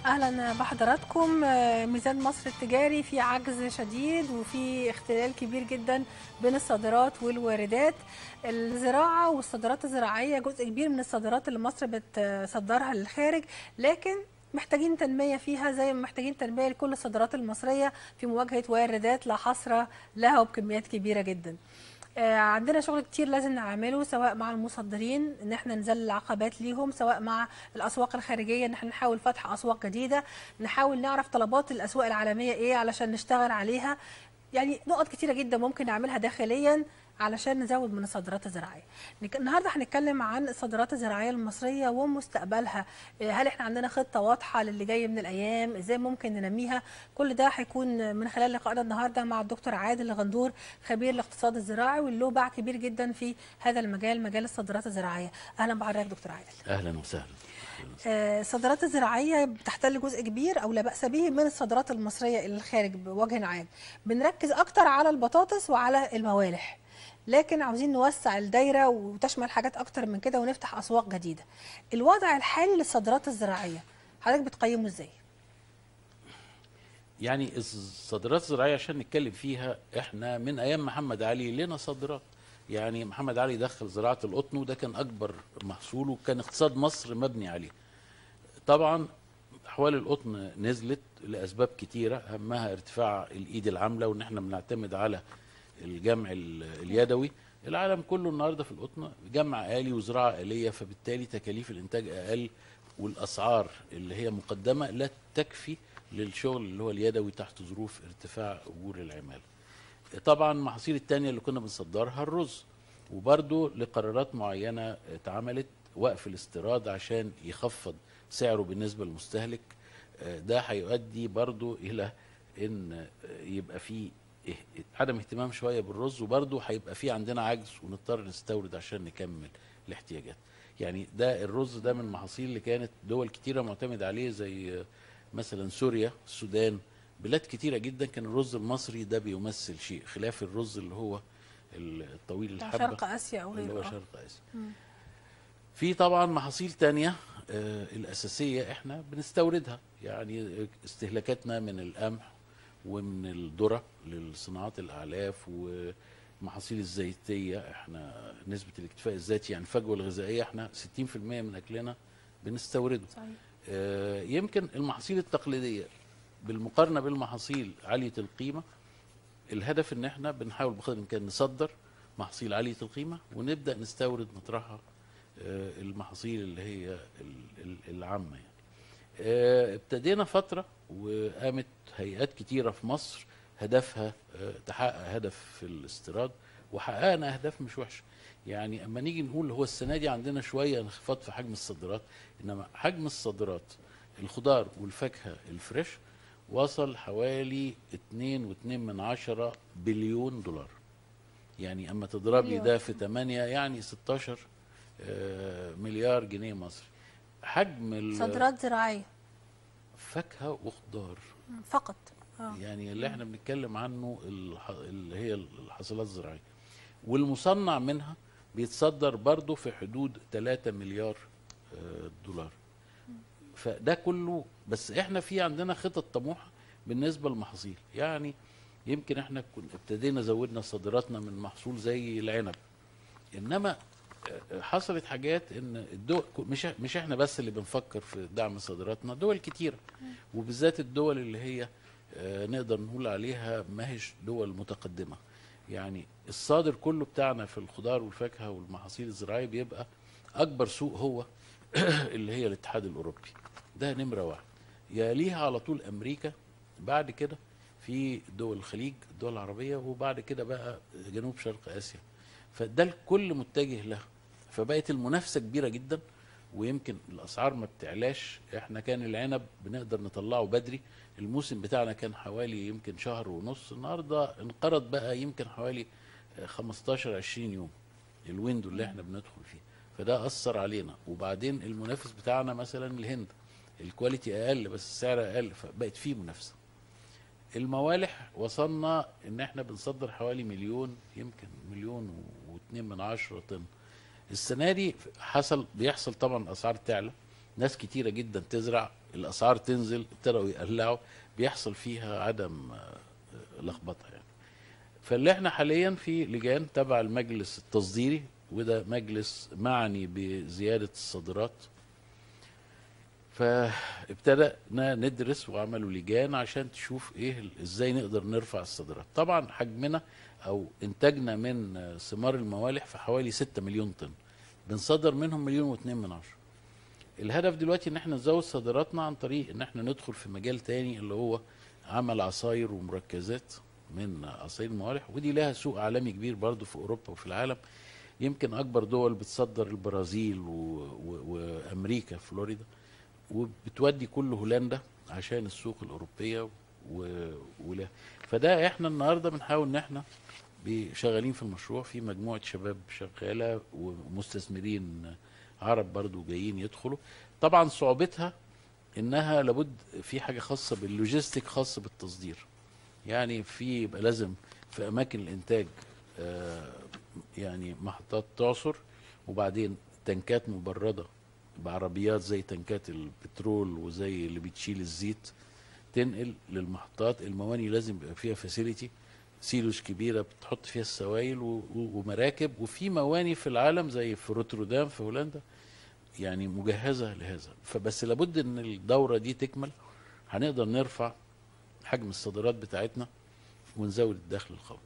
اهلا بحضراتكم آه، ميزان مصر التجاري في عجز شديد وفي اختلال كبير جدا بين الصادرات والواردات الزراعه والصادرات الزراعيه جزء كبير من الصادرات اللي مصر بتصدرها للخارج لكن محتاجين تنميه فيها زي ما محتاجين تنميه لكل الصادرات المصريه في مواجهه واردات لا حصر لها وبكميات كبيره جدا آه، عندنا شغل كتير لازم نعمله سواء مع المصدرين ان احنا نذلل العقبات ليهم سواء مع الاسواق الخارجيه ان احنا نحاول فتح اسواق جديده نحاول نعرف طلبات الاسواق العالميه ايه علشان نشتغل عليها يعني نقط كتيره جدا ممكن نعملها داخليا علشان نزود من الصادرات الزراعيه. نك- النهارده هنتكلم عن الصادرات الزراعيه المصريه ومستقبلها، إيه، هل احنا عندنا خطه واضحه للي جاي من الايام؟ ازاي ممكن ننميها؟ كل ده هيكون من خلال لقائنا النهارده مع الدكتور عادل غندور خبير الاقتصاد الزراعي والله باع كبير جدا في هذا المجال مجال الصادرات الزراعيه. اهلا بحضرتك دكتور عادل. اهلا وسهلا آه، الصادرات الزراعيه بتحتل جزء كبير او لا باس به من الصادرات المصريه الى الخارج بوجه عام بنركز اكتر على البطاطس وعلى الموالح لكن عاوزين نوسع الدايره وتشمل حاجات اكتر من كده ونفتح اسواق جديده الوضع الحالي للصادرات الزراعيه حضرتك بتقيمه ازاي يعني الصادرات الزراعيه عشان نتكلم فيها احنا من ايام محمد علي لنا صادرات يعني محمد علي دخل زراعه القطن وده كان اكبر محصول وكان اقتصاد مصر مبني عليه طبعا احوال القطن نزلت لاسباب كتيره اهمها ارتفاع الايد العامله وان احنا بنعتمد على الجمع ال- اليدوي العالم كله النهارده في القطن جمع آلي وزراعه آليه فبالتالي تكاليف الانتاج اقل والاسعار اللي هي مقدمه لا تكفي للشغل اللي هو اليدوي تحت ظروف ارتفاع اجور العماله. طبعا المحاصيل التانية اللي كنا بنصدرها الرز وبرضو لقرارات معينة اتعملت وقف الاستيراد عشان يخفض سعره بالنسبة للمستهلك آه، ده هيؤدي برضو إلى إن آه، يبقى في إه- عدم اهتمام شوية بالرز وبرضو هيبقى في عندنا عجز ونضطر نستورد عشان نكمل الاحتياجات يعني ده الرز ده من المحاصيل اللي كانت دول كتيرة معتمدة عليه زي آه، مثلا سوريا السودان بلاد كتيرة جدا كان الرز المصري ده بيمثل شيء خلاف الرز اللي هو الطويل بتاع الحبة شرق اسيا او اللي هو غيره آه. شرق اسيا في طبعا محاصيل تانية آه، الأساسية احنا بنستوردها يعني استهلاكاتنا من القمح ومن الذرة للصناعات الأعلاف ومحاصيل الزيتية احنا نسبة الاكتفاء الذاتي يعني الفجوة الغذائية احنا 60% من أكلنا بنستورده صحيح آه، يمكن المحاصيل التقليديه بالمقارنه بالمحاصيل عاليه القيمه الهدف ان احنا بنحاول بقدر الامكان نصدر محاصيل عاليه القيمه ونبدا نستورد مطرحها آه، المحاصيل اللي هي ال- ال- العامه يعني. آه، ابتدينا فتره وقامت هيئات كتيره في مصر هدفها آه، تحقق هدف في الاستيراد وحققنا اهداف مش وحشه يعني اما نيجي نقول هو السنه دي عندنا شويه انخفاض في حجم الصادرات انما حجم الصادرات الخضار والفاكهه الفريش وصل حوالي 2.2 من عشرة بليون دولار يعني اما تضرب لي مليار. ده في 8 يعني 16 آه، مليار جنيه مصري حجم ال- صادرات زراعيه فاكهه وخضار فقط اه يعني اللي احنا بنتكلم عنه الح- اللي هي الحاصلات الزراعيه والمصنع منها بيتصدر برضه في حدود 3 مليار آه، دولار فده كله بس احنا في عندنا خطط طموحه بالنسبه للمحاصيل يعني يمكن احنا كن- ابتدينا زودنا صادراتنا من محصول زي العنب انما آه، حصلت حاجات ان الدول مش مش احنا بس اللي بنفكر في دعم صادراتنا دول كتيره وبالذات الدول اللي هي آه، نقدر نقول عليها ما هيش دول متقدمه يعني الصادر كله بتاعنا في الخضار والفاكهه والمحاصيل الزراعيه بيبقى اكبر سوق هو اللي هي الاتحاد الاوروبي ده نمره واحد يليها على طول امريكا بعد كده في دول الخليج الدول العربيه وبعد كده بقى جنوب شرق اسيا فده الكل متجه لها فبقت المنافسه كبيره جدا ويمكن الاسعار ما بتعلاش احنا كان العنب بنقدر نطلعه بدري الموسم بتاعنا كان حوالي يمكن شهر ونص النهارده انقرض بقى يمكن حوالي آه، 15 20 يوم الويندو اللي احنا بندخل فيه فده اثر علينا وبعدين المنافس بتاعنا مثلا الهند الكواليتي اقل بس السعر اقل فبقت فيه منافسه الموالح وصلنا ان احنا بنصدر حوالي مليون يمكن مليون واتنين من عشرة طن السنه دي حصل بيحصل طبعا اسعار تعلى ناس كتيره جدا تزرع الاسعار تنزل ابتدوا يقلعوا بيحصل فيها عدم آه، لخبطه يعني فاللي احنا حاليا في لجان تبع المجلس التصديري وده مجلس معني بزياده الصادرات فابتدأنا ندرس وعملوا لجان عشان تشوف ايه ال- ازاي نقدر نرفع الصادرات طبعا حجمنا او انتاجنا من آه، ثمار الموالح في حوالي 6 مليون طن بنصدر منهم مليون واتنين من عشرة الهدف دلوقتي ان احنا نزود صادراتنا عن طريق ان احنا ندخل في مجال تاني اللي هو عمل عصاير ومركزات من عصاير الموالح ودي لها سوق عالمي كبير برضو في اوروبا وفي العالم يمكن اكبر دول بتصدر البرازيل و... و... وامريكا فلوريدا وبتودي كل هولندا عشان السوق الاوروبيه و... ولا فده احنا النهارده بنحاول ان احنا ب- شغالين في المشروع في مجموعه شباب شغاله ومستثمرين عرب برضو جايين يدخلوا طبعا صعوبتها انها لابد في حاجه خاصه باللوجيستيك خاص بالتصدير يعني في يبقى لازم في اماكن الانتاج آه، يعني محطات تعصر وبعدين تنكات مبرده بعربيات زي تنكات البترول وزي اللي بتشيل الزيت تنقل للمحطات المواني لازم يبقى فيها فاسيلتي سيلوز كبيره بتحط فيها السوائل و- و- ومراكب وفي مواني في العالم زي في روتردام في هولندا يعني مجهزه لهذا فبس لابد ان الدوره دي تكمل هنقدر نرفع حجم الصادرات بتاعتنا ونزود الدخل القومي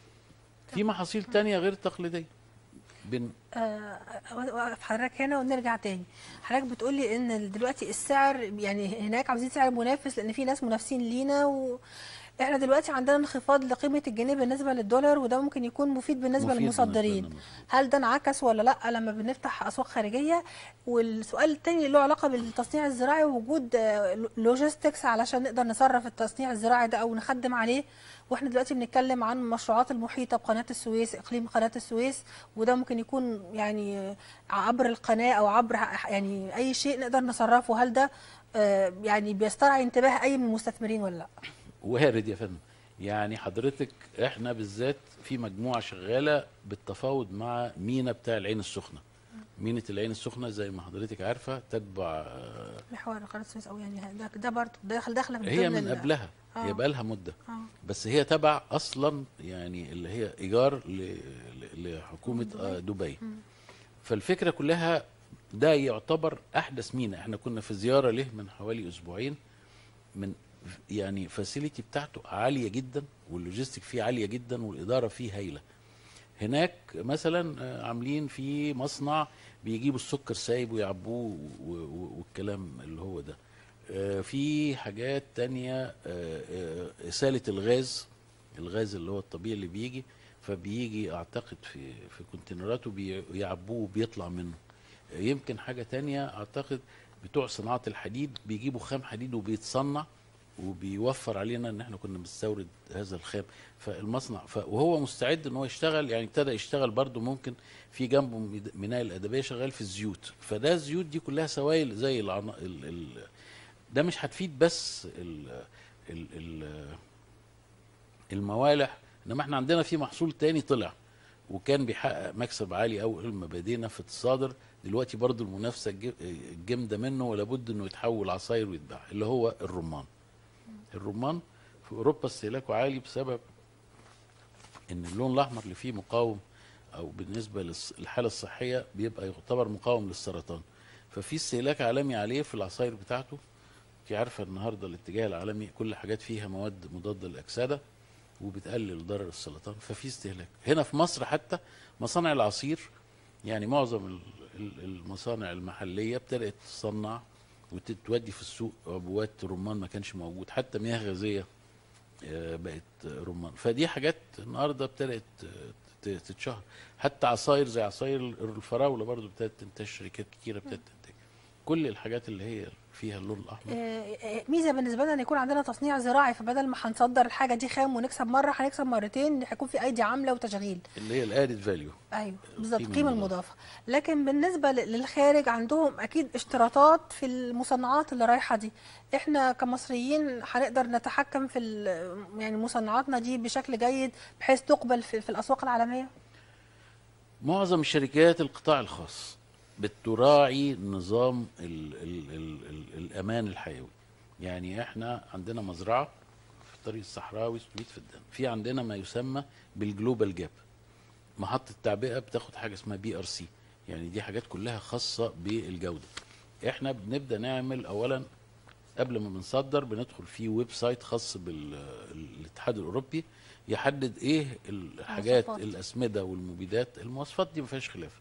في محاصيل تانية غير تقليديه بن آه، وقف حضرتك هنا ونرجع تاني حضرتك بتقولي ان دلوقتي السعر يعني هناك عاوزين سعر منافس لان في ناس منافسين لينا واحنا دلوقتي عندنا انخفاض لقيمه الجنيه بالنسبه للدولار وده ممكن يكون مفيد بالنسبه مفيد للمصدرين بالنسبة لنا. هل ده انعكس ولا لا لما بنفتح اسواق خارجيه والسؤال الثاني اللي له علاقه بالتصنيع الزراعي ووجود لوجيستكس علشان نقدر نصرف التصنيع الزراعي ده او نخدم عليه واحنا دلوقتي بنتكلم عن المشروعات المحيطه بقناه السويس اقليم قناه السويس وده ممكن يكون يعني عبر القناه او عبر يعني اي شيء نقدر نصرفه هل ده آه، يعني بيسترعي انتباه اي من المستثمرين ولا لا؟ وارد يا فندم يعني حضرتك احنا بالذات في مجموعه شغاله بالتفاوض مع مينا بتاع العين السخنه مينة العين السخنه زي ما حضرتك عارفه تتبع آه، محور قناه السويس او يعني ده ده برضه داخل داخله في هي ضمن من ال- قبلها آه. هي بقى لها مده آه. بس هي تبع اصلا يعني اللي هي ايجار ل- ل- لحكومه آه، دبي فالفكره كلها ده يعتبر احدث مينا احنا كنا في زياره له من حوالي اسبوعين من يعني فاسيلتي بتاعته عاليه جدا واللوجيستيك فيه عاليه جدا والاداره فيه هايله هناك مثلا آه، عاملين في مصنع بيجيبوا السكر سايب ويعبوه و- و- والكلام اللي هو ده آه، في حاجات تانية آه، آه، إسالة الغاز الغاز اللي هو الطبيعي اللي بيجي فبيجي أعتقد في في كونتينرات ويعبوه وبيطلع منه آه، يمكن حاجة تانية أعتقد بتوع صناعة الحديد بيجيبوا خام حديد وبيتصنع وبيوفر علينا ان احنا كنا بنستورد هذا الخام فالمصنع ف وهو مستعد ان هو يشتغل يعني ابتدى يشتغل برضه ممكن في جنبه ميد- ميناء الادبيه شغال في الزيوت فده الزيوت دي كلها سوائل زي العنا... ال... ال... ده مش هتفيد بس ال... ال... ال... الموالح انما احنا عندنا في محصول تاني طلع وكان بيحقق مكسب عالي قوي لما بدينا في التصادر دلوقتي برضو المنافسه الج- الجامده منه ولابد انه يتحول عصاير ويتباع اللي هو الرمان الرمان في اوروبا استهلاكه عالي بسبب ان اللون الاحمر اللي فيه مقاوم او بالنسبه للص- للحاله الصحيه بيبقى يعتبر مقاوم للسرطان ففي استهلاك عالمي عليه في العصاير بتاعته انت عارفه النهارده الاتجاه العالمي كل حاجات فيها مواد مضاده للاكسده وبتقلل ضرر السرطان ففي استهلاك هنا في مصر حتى مصانع العصير يعني معظم ال- ال- المصانع المحليه ابتدات تصنع وتتودي في السوق عبوات رمان ما كانش موجود حتى مياه غازيه آه، بقت رمان فدي حاجات النهارده ابتدت آه، ت- تتشهر حتى عصاير زي عصاير الفراوله برضو ابتدت تنتشر شركات كتيره ابتدت تنتج كل الحاجات اللي هي فيها اللون الاحمر آه، آه، ميزه بالنسبه لنا ان يكون عندنا تصنيع زراعي فبدل ما هنصدر الحاجه دي خام ونكسب مره هنكسب مرتين هيكون في ايدي عامله وتشغيل اللي هي الادد فاليو ايوه بالظبط القيمة القيمه المضافة. المضافه لكن بالنسبه ل- للخارج عندهم اكيد اشتراطات في المصنعات اللي رايحه دي احنا كمصريين هنقدر نتحكم في ال- يعني مصنعاتنا دي بشكل جيد بحيث تقبل في, في الاسواق العالميه معظم الشركات القطاع الخاص بتراعي نظام ال ال ال ال الامان الحيوي يعني احنا عندنا مزرعه في الطريق الصحراوي 600 فدان في عندنا ما يسمى بالجلوبال جاب محطه تعبئه بتاخد حاجه اسمها بي ار سي يعني دي حاجات كلها خاصه بالجوده احنا بنبدا نعمل اولا قبل ما بنصدر بندخل في ويب سايت خاص بالاتحاد الاوروبي يحدد ايه الحاجات مواصفات. الاسمده والمبيدات المواصفات دي ما فيهاش خلاف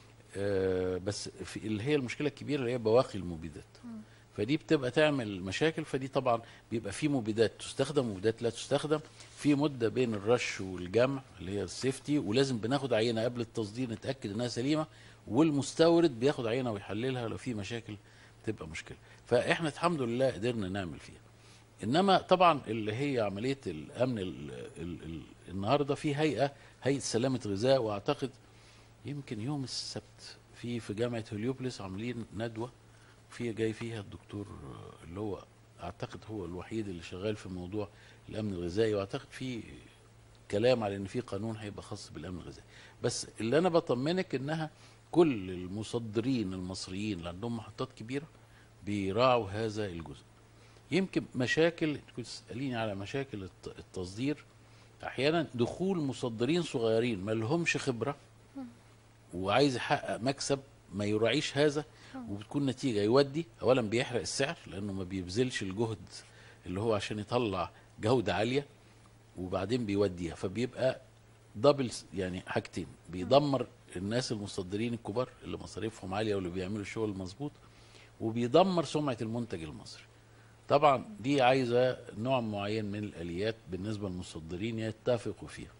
آه بس في اللي هي المشكله الكبيره اللي هي بواقي المبيدات فدي بتبقى تعمل مشاكل فدي طبعا بيبقى في مبيدات تستخدم ومبيدات لا تستخدم في مده بين الرش والجمع اللي هي السيفتي ولازم بناخد عينه قبل التصدير نتاكد انها سليمه والمستورد بياخد عينه ويحللها لو في مشاكل تبقى مشكله فاحنا الحمد لله قدرنا نعمل فيها انما طبعا اللي هي عمليه الامن ال ال ال النهارده في هيئه هيئه سلامه غذاء واعتقد يمكن يوم السبت في في جامعه هليوبلس عاملين ندوه في جاي فيها الدكتور آه، اللي هو اعتقد هو الوحيد اللي شغال في موضوع الامن الغذائي واعتقد في كلام على ان في قانون هيبقى خاص بالامن الغذائي بس اللي انا بطمنك انها كل المصدرين المصريين اللي عندهم محطات كبيره بيراعوا هذا الجزء يمكن مشاكل كنت تساليني على مشاكل الت- التصدير احيانا دخول مصدرين صغيرين ما لهمش خبره وعايز يحقق مكسب ما يراعيش هذا وبتكون نتيجه يودي اولا بيحرق السعر لانه ما بيبذلش الجهد اللي هو عشان يطلع جوده عاليه وبعدين بيوديها فبيبقى دبل يعني حاجتين بيدمر الناس المصدرين الكبار اللي مصاريفهم عاليه واللي بيعملوا الشغل المظبوط وبيدمر سمعه المنتج المصري طبعا دي عايزه نوع معين من الاليات بالنسبه للمصدرين يتفقوا فيها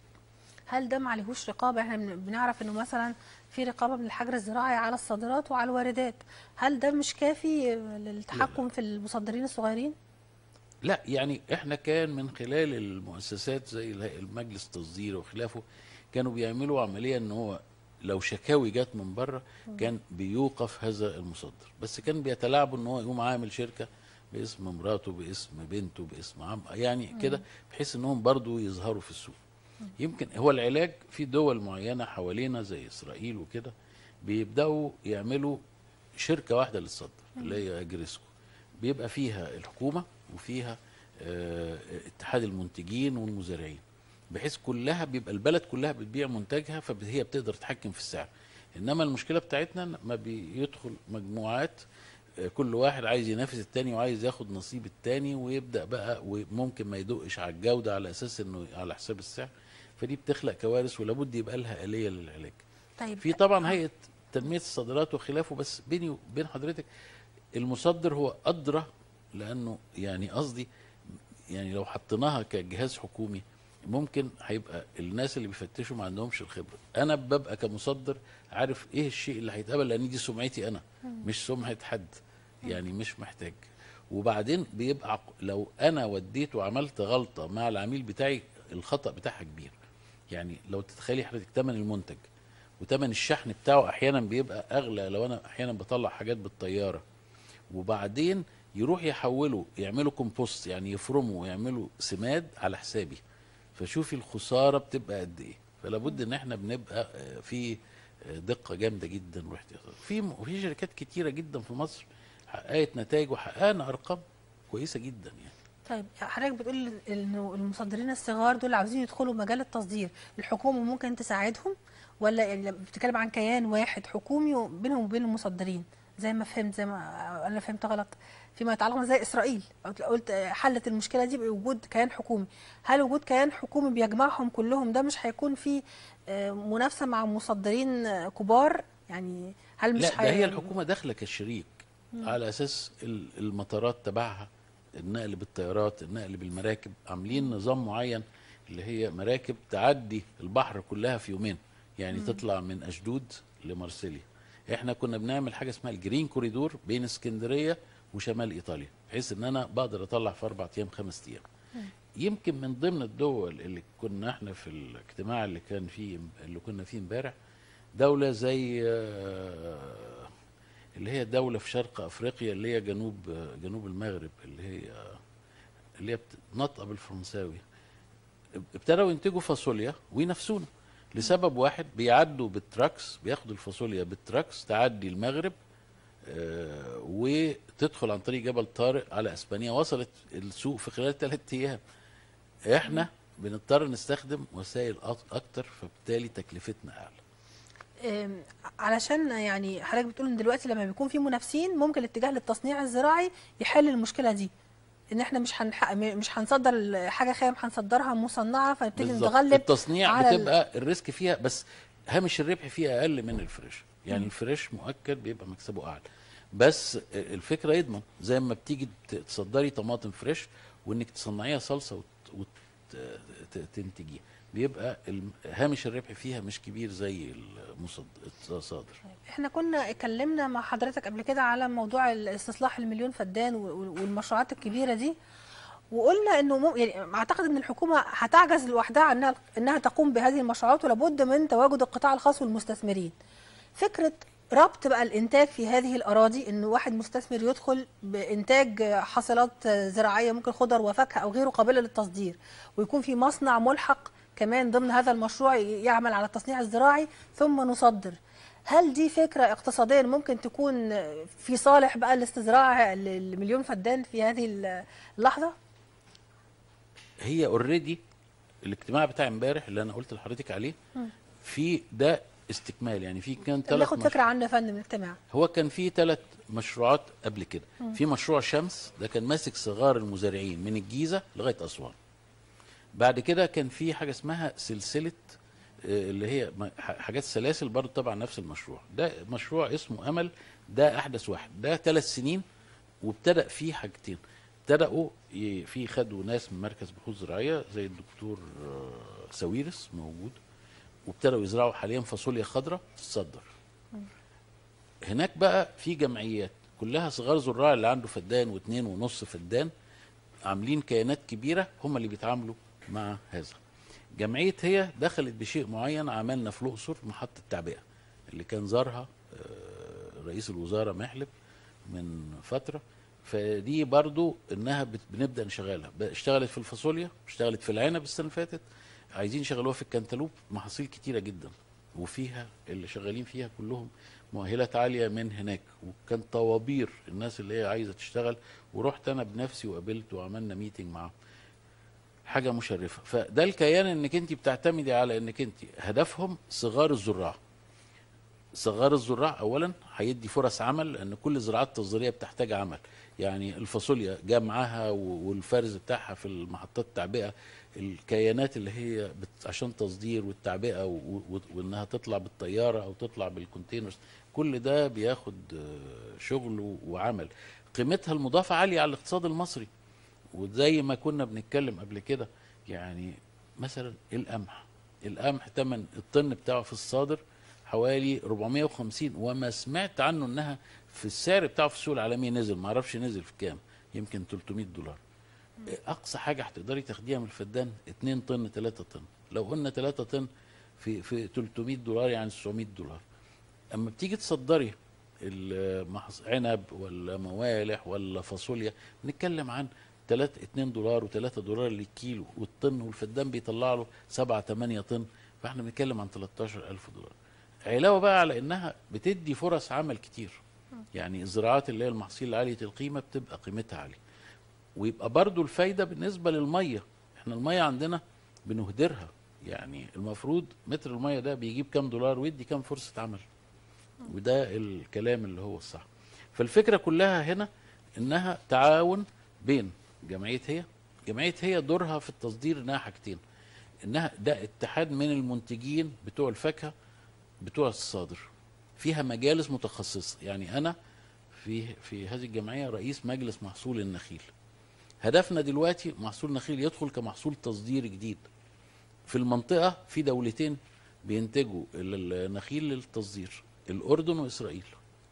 هل ده ما عليهوش رقابه احنا بن- بنعرف انه مثلا في رقابه من الحجر الزراعي على الصادرات وعلى الواردات هل ده مش كافي للتحكم في المصدرين الصغيرين لا يعني احنا كان من خلال المؤسسات زي اله- المجلس التصدير وخلافه كانوا بيعملوا عمليه ان هو لو شكاوي جت من بره كان بيوقف هذا المصدر بس كان بيتلاعبوا ان هو يقوم عامل شركه باسم مراته باسم بنته باسم عم يعني كده بحيث انهم برضو يظهروا في السوق يمكن هو العلاج في دول معينه حوالينا زي اسرائيل وكده بيبداوا يعملوا شركه واحده للصدر اللي هي اجريسكو بيبقى فيها الحكومه وفيها آه، اتحاد المنتجين والمزارعين بحيث كلها بيبقى البلد كلها بتبيع منتجها فهي بتقدر تتحكم في السعر انما المشكله بتاعتنا إن ما بيدخل مجموعات آه، كل واحد عايز ينافس التاني وعايز ياخد نصيب التاني ويبدا بقى وممكن ما يدقش على الجوده على اساس انه على حساب السعر فدي بتخلق كوارث ولابد يبقى لها اليه للعلاج طيب في طبعا هيئه تنميه الصادرات وخلافه بس بيني وبين حضرتك المصدر هو ادرى لانه يعني قصدي يعني لو حطيناها كجهاز حكومي ممكن هيبقى الناس اللي بيفتشوا ما عندهمش الخبره انا ببقى كمصدر عارف ايه الشيء اللي هيتقبل لان دي سمعتي انا مش سمعه حد يعني مش محتاج وبعدين بيبقى عق- لو انا وديت وعملت غلطه مع العميل بتاعي الخطا بتاعها كبير يعني لو تتخيلي حضرتك ثمن المنتج وثمن الشحن بتاعه احيانا بيبقى اغلى لو انا احيانا بطلع حاجات بالطياره وبعدين يروح يحولوا يعملوا كومبوست يعني يفرموا ويعملوا سماد على حسابي فشوفي الخساره بتبقى قد ايه فلا بد ان احنا بنبقى آه، في آه، دقه جامده جدا واحتياطات في م- في شركات كتيره جدا في مصر حققت نتائج وحققنا ارقام كويسه جدا يعني طيب حضرتك بتقول انه المصدرين الصغار دول عاوزين يدخلوا مجال التصدير الحكومه ممكن تساعدهم ولا يعني بتتكلم عن كيان واحد حكومي بينهم وبين المصدرين زي ما فهمت زي ما انا فهمت غلط فيما يتعلق زي اسرائيل قلت- قلت حلت المشكله دي بوجود كيان حكومي هل وجود كيان حكومي بيجمعهم كلهم ده مش هيكون في آه، منافسه مع مصدرين آه، كبار يعني هل مش لا ده هي- هي الحكومه داخله كشريك على اساس ال- المطارات تبعها النقل بالطيارات النقل بالمراكب عاملين نظام معين اللي هي مراكب تعدي البحر كلها في يومين يعني تطلع من اشدود لمارسيليا احنا كنا بنعمل حاجه اسمها الجرين كوريدور بين اسكندريه وشمال ايطاليا بحيث ان انا بقدر اطلع في اربع ايام خمس ايام يمكن من ضمن الدول اللي كنا احنا في الاجتماع اللي كان فيه اللي كنا فيه امبارح دولة زي آه، اللي هي دولة في شرق افريقيا اللي هي جنوب آه، جنوب المغرب اللي هي آه، اللي هي بت- ناطقة بالفرنساوي ابتدوا ينتجوا فاصوليا وينافسونا لسبب واحد بيعدوا بالتراكس بياخدوا الفاصوليا بالتراكس تعدي المغرب آه، وتدخل عن طريق جبل طارق على اسبانيا وصلت السوق في خلال ثلاث ايام احنا بنضطر نستخدم وسائل أك- اكتر فبالتالي تكلفتنا اعلى أم، علشان يعني حضرتك بتقول ان دلوقتي لما بيكون في منافسين ممكن الاتجاه للتصنيع الزراعي يحل المشكله دي ان احنا مش هنح... مش هنصدر حاجه خام هنصدرها مصنعه فنبتدي بالظبط. نتغلب التصنيع على ال- بتبقى الريسك فيها بس هامش الربح فيها اقل من الفريش يعني الفريش مؤكد بيبقى مكسبه اعلى بس الفكره يضمن زي ما بتيجي ت- تصدري طماطم فريش وانك تصنعيها صلصه وتنتجيها بيبقى الم- هامش الربح فيها مش كبير زي المصد- الصادر احنا كنا اتكلمنا مع حضرتك قبل كده على موضوع الاستصلاح المليون فدان و- و- والمشروعات الكبيره دي وقلنا انه مم يعني اعتقد ان الحكومه هتعجز لوحدها عنها انها تقوم بهذه المشروعات ولابد من تواجد القطاع الخاص والمستثمرين. فكره ربط بقى الانتاج في هذه الاراضي ان واحد مستثمر يدخل بانتاج حاصلات زراعيه ممكن خضر وفاكهه او غيره قابله للتصدير ويكون في مصنع ملحق كمان ضمن هذا المشروع يعمل على التصنيع الزراعي ثم نصدر. هل دي فكره اقتصاديا ممكن تكون في صالح بقى الاستزراع المليون فدان في هذه اللحظه؟ هي اوريدي الاجتماع بتاع امبارح اللي انا قلت لحضرتك عليه في ده استكمال يعني في كان طب ثلاث ناخد فكره عنه يا فندم الاجتماع. هو كان في ثلاث مشروعات قبل كده في مشروع شمس ده كان ماسك صغار المزارعين من الجيزه لغايه اسوان بعد كده كان في حاجه اسمها سلسله آه، اللي هي م- ح- حاجات سلاسل برضه طبعا نفس المشروع ده مشروع اسمه امل ده احدث واحد ده ثلاث سنين وابتدأ فيه حاجتين ابتدأوا ي- في خدوا ناس من مركز بحوث زراعيه زي الدكتور آه، ساويرس موجود وابتدأوا يزرعوا حاليا فاصوليا خضراء تتصدر هناك بقى في جمعيات كلها صغار زراع اللي عنده فدان واثنين ونص فدان عاملين كيانات كبيره هم اللي بيتعاملوا مع هذا جمعيه هي دخلت بشيء معين عملنا في الاقصر محطه تعبئه اللي كان زارها آه، رئيس الوزاره محلب من فتره فدي برضو انها بت- بنبدا نشغلها ب- اشتغلت في الفاصوليا اشتغلت في العنب السنه اللي فاتت عايزين يشغلوها في الكنتالوب محاصيل كتيره جدا وفيها اللي شغالين فيها كلهم مؤهلات عاليه من هناك وكان طوابير الناس اللي هي عايزه تشتغل ورحت انا بنفسي وقابلت وعملنا ميتنج معاهم حاجه مشرفه فده الكيان انك انت بتعتمدي على انك انت هدفهم صغار الزراع صغار الزراع اولا هيدي فرص عمل لان كل الزراعات التصديريه بتحتاج عمل يعني الفاصوليا جا معاها و- والفرز بتاعها في المحطات التعبئه الكيانات اللي هي بت عشان تصدير والتعبئه و- و- وانها تطلع بالطياره او تطلع بالكونتينرز كل ده بياخد آه، شغل و- وعمل قيمتها المضافه عاليه على الاقتصاد المصري وزي ما كنا بنتكلم قبل كده يعني مثلا القمح القمح تمن الطن بتاعه في الصادر حوالي 450 وما سمعت عنه انها في السعر بتاعه في السوق العالمي نزل ما اعرفش نزل في كام يمكن 300 دولار اقصى حاجه هتقدري تاخديها من الفدان 2 طن 3 طن لو قلنا 3 طن في في 300 دولار يعني 900 دولار اما بتيجي تصدري المحص- عنب ولا موالح ولا فاصوليا بنتكلم عن 3 2 دولار و3 دولار للكيلو والطن والفدان بيطلع له 7 8 طن فاحنا بنتكلم عن 13000 دولار علاوه بقى على انها بتدي فرص عمل كتير يعني الزراعات اللي هي المحاصيل عاليه القيمه بتبقى قيمتها عاليه ويبقى برضو الفايده بالنسبه للميه احنا الميه عندنا بنهدرها يعني المفروض متر الميه ده بيجيب كام دولار ويدي كام فرصه عمل وده الكلام اللي هو الصح فالفكره كلها هنا انها تعاون بين جمعيه هي جمعيه هي دورها في التصدير انها حاجتين انها ده اتحاد من المنتجين بتوع الفاكهه بتوع الصادر فيها مجالس متخصصه يعني انا في في هذه الجمعيه رئيس مجلس محصول النخيل هدفنا دلوقتي محصول النخيل يدخل كمحصول تصدير جديد في المنطقه في دولتين بينتجوا ال- النخيل للتصدير الاردن واسرائيل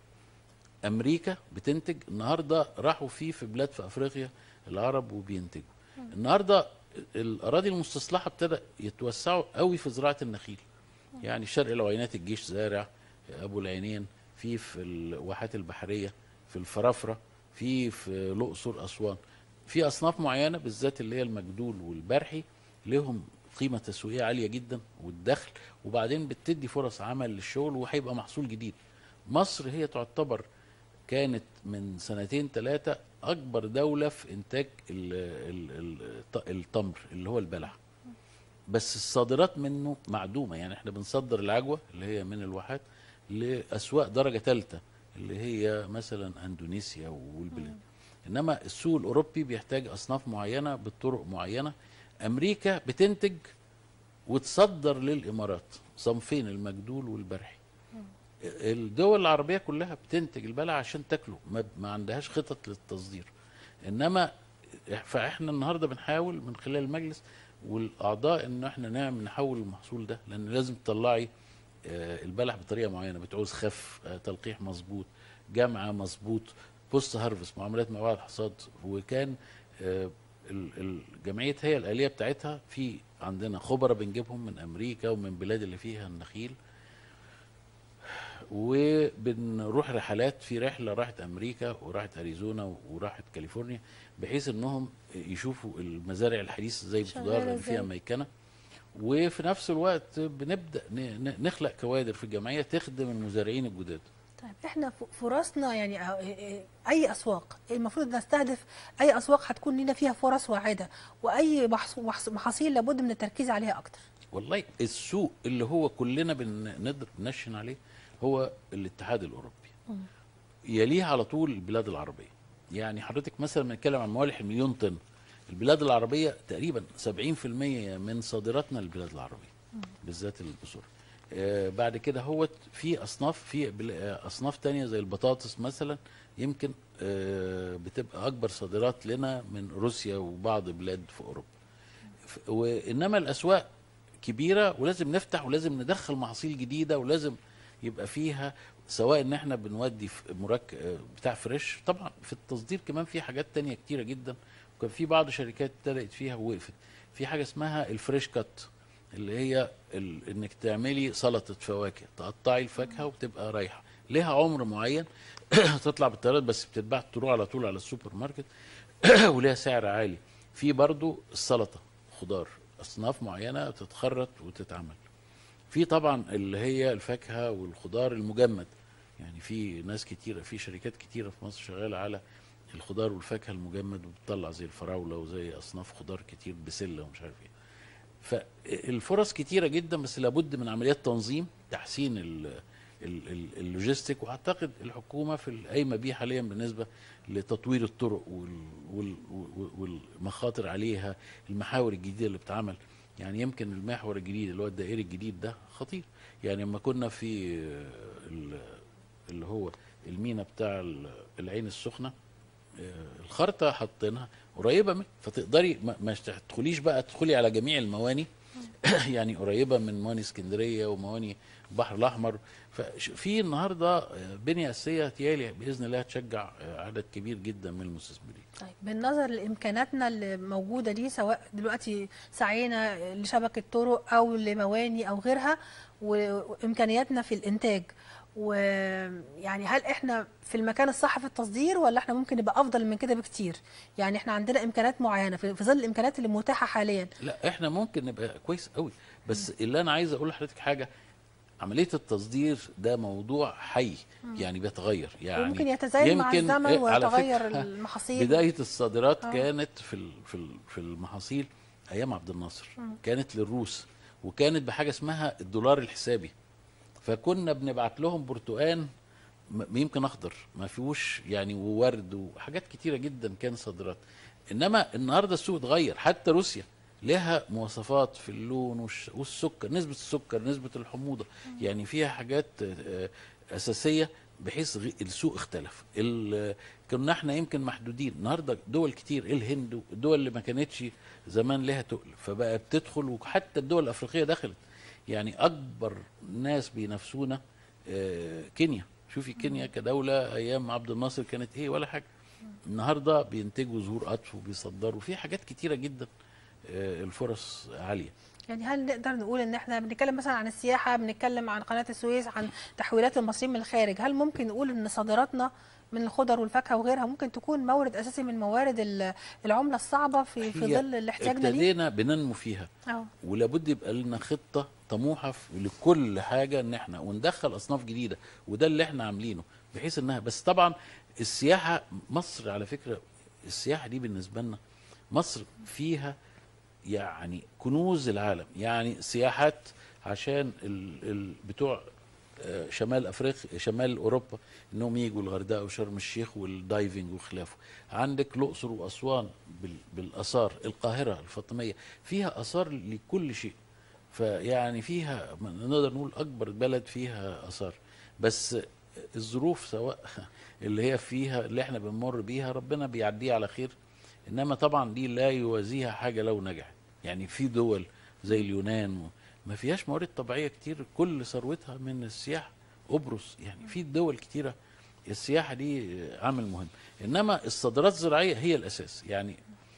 امريكا بتنتج النهارده راحوا فيه في بلاد في افريقيا العرب وبينتجوا النهارده الاراضي المستصلحه ابتدى يتوسعوا قوي في زراعه النخيل يعني شرق العوينات الجيش زارع ابو العينين في في الواحات البحريه في الفرافره في في الاقصر اسوان في اصناف معينه بالذات اللي هي المجدول والبرحي لهم قيمه تسويقيه عاليه جدا والدخل وبعدين بتدي فرص عمل للشغل وهيبقى محصول جديد مصر هي تعتبر كانت من سنتين ثلاثه اكبر دوله في انتاج ال ال ال التمر اللي هو البلح بس الصادرات منه معدومه يعني احنا بنصدر العجوه اللي هي من الواحات لاسواق درجه ثالثه اللي هي مثلا اندونيسيا والبلاد انما السوق الاوروبي بيحتاج اصناف معينه بطرق معينه امريكا بتنتج وتصدر للامارات صنفين المجدول والبرحي الدول العربيه كلها بتنتج البلع عشان تاكله ما, ما عندهاش خطط للتصدير انما فاحنا النهارده بنحاول من خلال المجلس والاعضاء ان احنا نعمل نحول المحصول ده لان لازم تطلعي آه، البلح بطريقه معينه بتعوز خف آه، تلقيح مظبوط جمعه مظبوط بوست هارفست معاملات ما بعد حصاد وكان آه، ال- الجمعيه هي الاليه بتاعتها في عندنا خبراء بنجيبهم من امريكا ومن بلاد اللي فيها النخيل وبنروح رحلات في رحله راحت امريكا وراحت اريزونا وراحت كاليفورنيا بحيث انهم يشوفوا المزارع الحديثه ازاي شغالة بتدار اللي فيها إزاي. ميكنه وفي نفس الوقت بنبدا ن- ن- نخلق كوادر في الجمعيه تخدم المزارعين الجداد طيب احنا ف- فرصنا يعني أه- أه- اي اسواق المفروض نستهدف اي اسواق هتكون لنا فيها فرص واعده واي محص- محص- محاصيل لابد من التركيز عليها اكتر والله السوق اللي هو كلنا بنقدر ننشن عليه هو الاتحاد الاوروبي يليه على طول البلاد العربيه يعني حضرتك مثلا بنتكلم عن موالح المليون طن البلاد العربيه تقريبا 70% من صادراتنا للبلاد العربيه بالذات البذور آه بعد كده هو في اصناف في بل- آه، اصناف تانية زي البطاطس مثلا يمكن آه بتبقى اكبر صادرات لنا من روسيا وبعض بلاد في اوروبا ف- وانما الاسواق كبيره ولازم نفتح ولازم ندخل محاصيل جديده ولازم يبقى فيها سواء ان احنا بنودي في مرك آه، بتاع فريش طبعا في التصدير كمان في حاجات تانية كتيره جدا وكان في بعض شركات ابتدت فيها ووقفت في حاجه اسمها الفريش كات اللي هي ال... انك تعملي سلطه فواكه تقطعي الفاكهه وبتبقى رايحه ليها عمر معين تطلع بالطيارات بس بتتباع تروح على طول على السوبر ماركت وليها سعر عالي في برضو السلطه خضار اصناف معينه تتخرط وتتعمل في طبعا اللي هي الفاكهه والخضار المجمد يعني في ناس كتيره في شركات كتيره في مصر شغاله على الخضار والفاكهه المجمد وبتطلع زي الفراوله وزي اصناف خضار كتير بسله ومش عارف ايه فالفرص كتيره جدا بس لابد من عمليات تنظيم تحسين ال ال- ال- اللوجيستيك واعتقد الحكومه في القايمه بيه حاليا بالنسبه لتطوير الطرق وال وال وال والمخاطر عليها المحاور الجديده اللي بتتعمل يعني يمكن المحور الجديد اللي هو الدائري الجديد ده خطير يعني لما كنا في ال- اللي هو المينا بتاع ال- العين السخنه آه، الخرطه حاطينها قريبه من فتقدري ما, ما تدخليش بقى تدخلي على جميع المواني يعني قريبه من مواني اسكندريه ومواني البحر الاحمر ففي النهارده آه، بنيه اساسيه تيالي باذن الله تشجع آه، عدد كبير جدا من المستثمرين طيب بالنظر لامكاناتنا اللي موجوده دي سواء دلوقتي سعينا لشبكه طرق او لمواني او غيرها و- وامكانياتنا في الانتاج ويعني هل احنا في المكان الصح في التصدير ولا احنا ممكن نبقى افضل من كده بكتير يعني احنا عندنا امكانات معينه في في ظل الامكانيات اللي متاحه حاليا لا احنا ممكن نبقى كويس قوي بس اللي انا عايز اقول لحضرتك حاجه عمليه التصدير ده موضوع حي يعني بيتغير يعني وممكن يتزايد مع يمكن- الزمن آه، على ويتغير فكرة، المحاصيل بدايه الصادرات آه. كانت في ال- في ال- في المحاصيل ايام عبد الناصر كانت للروس وكانت بحاجه اسمها الدولار الحسابي فكنا بنبعت لهم برتقان م- يمكن اخضر ما فيهوش يعني وورد وحاجات كتيره جدا كان صادرات انما النهارده السوق اتغير حتى روسيا لها مواصفات في اللون والش- والسكر نسبه السكر نسبه الحموضه يعني فيها حاجات آه، اساسيه بحيث غ- السوق اختلف ال- كنا احنا يمكن محدودين النهارده دول كتير الهند الدول اللي ما كانتش زمان لها تقل فبقى بتدخل وحتى الدول الافريقيه دخلت يعني اكبر ناس بينافسونا آه، كينيا شوفي كينيا كدوله ايام عبد الناصر كانت ايه ولا حاجه النهارده بينتجوا زهور قطف وبيصدروا في حاجات كتيره جدا آه، الفرص عاليه يعني هل نقدر نقول ان احنا بنتكلم مثلا عن السياحه بنتكلم عن قناه السويس عن تحويلات المصريين من الخارج هل ممكن نقول ان صادراتنا من الخضر والفاكهه وغيرها ممكن تكون مورد اساسي من موارد ال- العمله الصعبه في في هي ظل الاحتياجنا ليه؟ ابتدينا بننمو فيها اه ولابد يبقى لنا خطه طموحه في- لكل حاجه ان احنا وندخل اصناف جديده وده اللي احنا عاملينه بحيث انها بس طبعا السياحه مصر على فكره السياحه دي بالنسبه لنا مصر فيها يعني كنوز العالم يعني سياحات عشان ال ال بتوع آه، شمال افريقيا شمال اوروبا انهم يجوا الغردقه وشرم الشيخ والدايفنج وخلافه عندك الاقصر واسوان بال- بالاثار القاهره الفاطميه فيها اثار لكل شيء فيعني فيها نقدر نقول اكبر بلد فيها اثار بس الظروف سواء اللي هي فيها اللي احنا بنمر بيها ربنا بيعديها على خير انما طبعا دي لا يوازيها حاجه لو نجحت يعني في دول زي اليونان و- ما فيهاش موارد طبيعيه كتير كل ثروتها من السياحه قبرص يعني في دول كتيره السياحه دي عامل مهم انما الصادرات الزراعيه هي الاساس يعني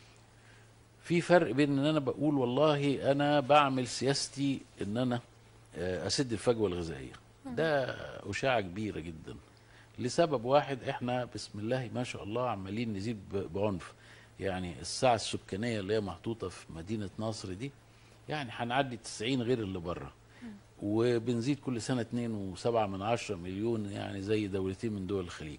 في فرق بين ان انا بقول والله انا بعمل سياستي ان انا آه، اسد الفجوه الغذائيه ده اشاعه كبيره جدا لسبب واحد احنا بسم الله ما شاء الله عمالين نزيد ب- بعنف يعني الساعه السكانيه اللي هي محطوطه في مدينه نصر دي يعني هنعدي 90 غير اللي بره وبنزيد كل سنه 2.7 من عشرة مليون يعني زي دولتين من دول الخليج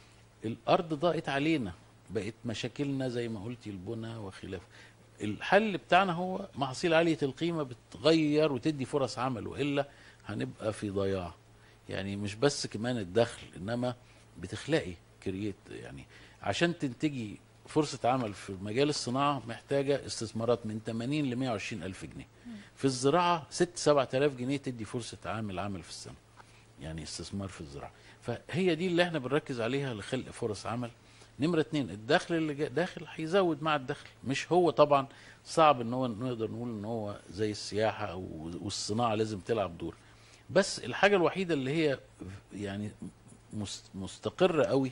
الارض ضاقت علينا بقت مشاكلنا زي ما قلتي البنى وخلافه الحل بتاعنا هو محاصيل عاليه القيمه بتغير وتدي فرص عمل والا هنبقى في ضياع يعني مش بس كمان الدخل انما بتخلقي كرييت يعني عشان تنتجي فرصة عمل في مجال الصناعة محتاجة استثمارات من 80 ل 120 ألف جنيه في الزراعة 6 7000 جنيه تدي فرصة عامل عمل في السنة يعني استثمار في الزراعة فهي دي اللي احنا بنركز عليها لخلق فرص عمل نمرة اتنين الدخل اللي جا- داخل هيزود مع الدخل مش هو طبعا صعب ان هو نقدر نقول ان هو زي السياحة او والصناعة لازم تلعب دور بس الحاجة الوحيدة اللي هي يعني مس- مستقرة قوي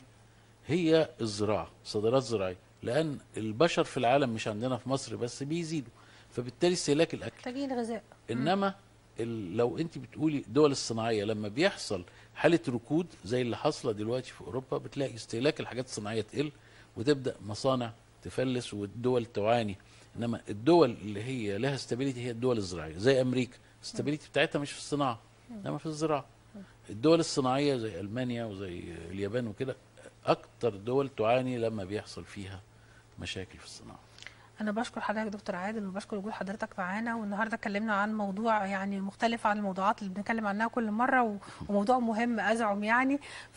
هي الزراعة صادرات زراعية لأن البشر في العالم مش عندنا في مصر بس بيزيدوا فبالتالي استهلاك الأكل محتاجين غذاء انما ال- لو انت بتقولي الدول الصناعيه لما بيحصل حاله ركود زي اللي حاصله دلوقتي في اوروبا بتلاقي استهلاك الحاجات الصناعيه تقل وتبدا مصانع تفلس والدول تعاني انما الدول اللي هي لها استابيليتي هي الدول الزراعيه زي امريكا الاستابيليتي بتاعتها مش في الصناعه انما في الزراعه الدول الصناعيه زي المانيا وزي اليابان وكده اكتر دول تعاني لما بيحصل فيها مشاكل في الصناعه انا بشكر حضرتك دكتور عادل وبشكر وجود حضرتك معانا والنهارده اتكلمنا عن موضوع يعني مختلف عن الموضوعات اللي بنتكلم عنها كل مره و- وموضوع مهم ازعم يعني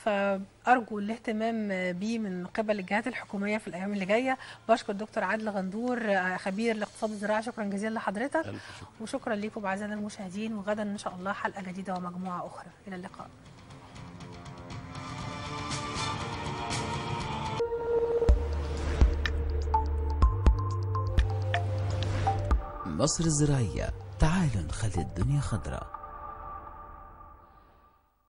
فارجو الاهتمام بيه من قبل الجهات الحكوميه في الايام اللي جايه بشكر دكتور عادل غندور آه، خبير الاقتصاد الزراعي شكرا جزيلا لحضرتك الف شكر وشكرا لكم اعزائنا المشاهدين وغدا ان شاء الله حلقه جديده ومجموعه اخرى الى اللقاء مصر الزراعية تعالوا نخلي الدنيا خضراء